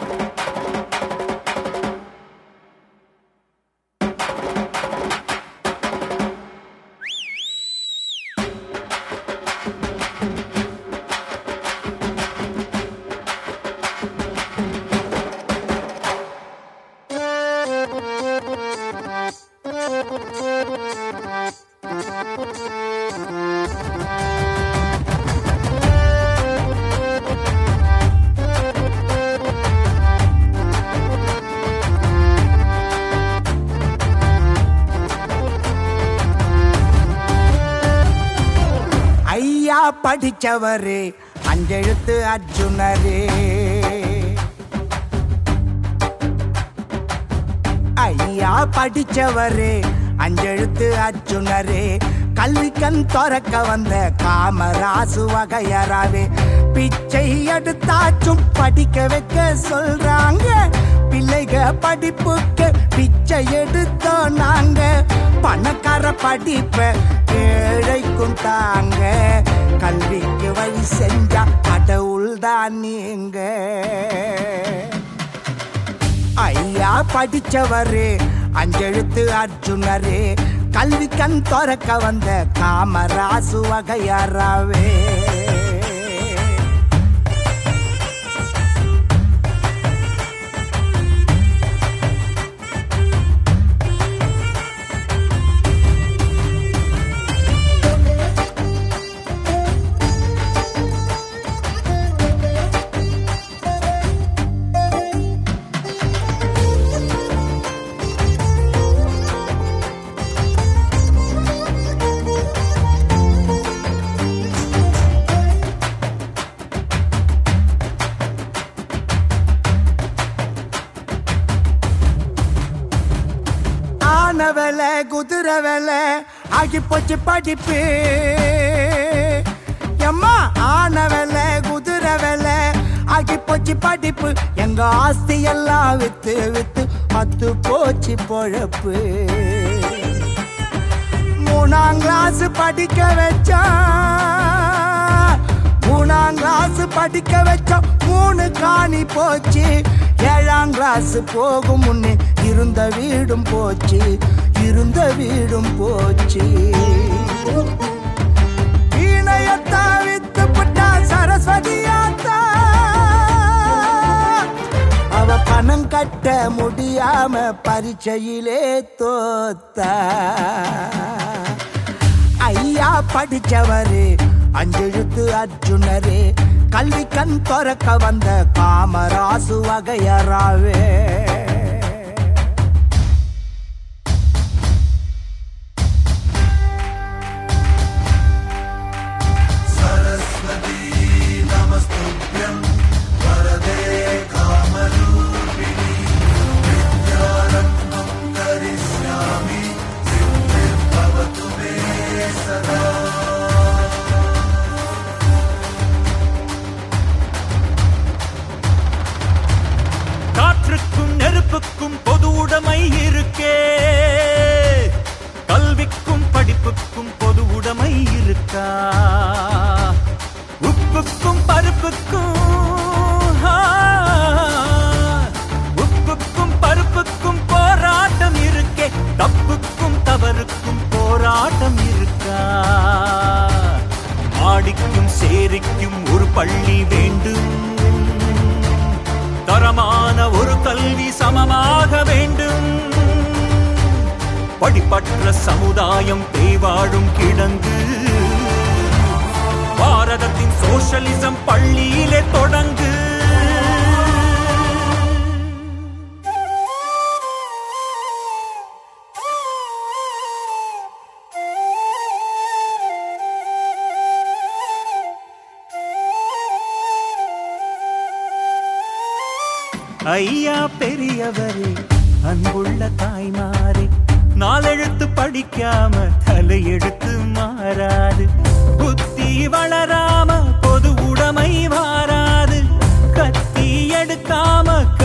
ஐயா படிச்சவரு அஞ்செழுத்து அர்ஜுனரே ஐயா படிச்சவரு அஞ்செழுத்து அர்ஜுனரே கல்வி கண் திறக்க வந்த காமராசு வகையறாவே பிச்சை எடுத்தாச்சும் படிக்க வைக்க சொல்றாங்க பிள்ளைக படிப்புக்கு பிச்சை எடுத்தோம் நாங்க பணக்கார படிப்ப ஏழைக்கும் தாங்க கல்விக்கு வழி செஞ்சா கடவுள் தான் நீங்க ஐயா படிச்சவரு அஞ்செழுத்து அர்ஜுனரே கல்வி கண் திறக்க வந்த காமராசு வகையறாவே ஆன வேலை குதிரை வேலை ஆகி போச்சு படிப்பு எம்மா ஆன வேலை குதிரை வேலை ஆகி போச்சு படிப்பு எங்க ஆஸ்தி எல்லாம் வித்து வித்து பத்து போச்சு பொழப்பு மூணாம் கிளாஸ் படிக்க வச்சா மூணாம் கிளாஸ் படிக்க வச்சா மூணு காணி போச்சு ஏழாம் கிளாஸ் போகும் முன்னே இருந்த வீடும் போச்சு இருந்த வீடும் போச்சு வீணையத்தா வித்து புட்டா சரஸ்வதியாத்தா அவ பணம் கட்ட முடியாம பரீட்சையிலே தோத்தா ஐயா படிச்சவரு அஞ்செழுத்து அர்ஜுனரே கல்வி கண் திறக்க வந்த காமராசு வகையறாவே காற்றுக்கும் நெருப்புக்கும் பொது உடைமை இருக்கே கல்விக்கும் படிப்புக்கும் பொது உடைமை இருக்கா உப்புக்கும் பருப்புக்கும் ஆ, உப்புக்கும் பருப்புக்கும் போராட்டம் இருக்கே தப்புக்கும் தவறுக்கும் போராட்டம் இருக்கா ஆடிக்கும் சேரிக்கும் ஒரு பள்ளி வேண்டும் தரமான ஒரு கல்வி சமமாக வேண்டும் படிப்பற்ற சமுதாயம் தேவாழும் கிடங்கு பாரதத்தின் சோஷலிசம் பள்ளியிலே தொடங்கு ஐயா பெரியவரே அன்புள்ள தாய்மாரே நாலெழுத்து படிக்காம தலையெழுத்து மாறாது புத்தி வளராம பொது உடைமை மாறாது கத்தி எடுக்காம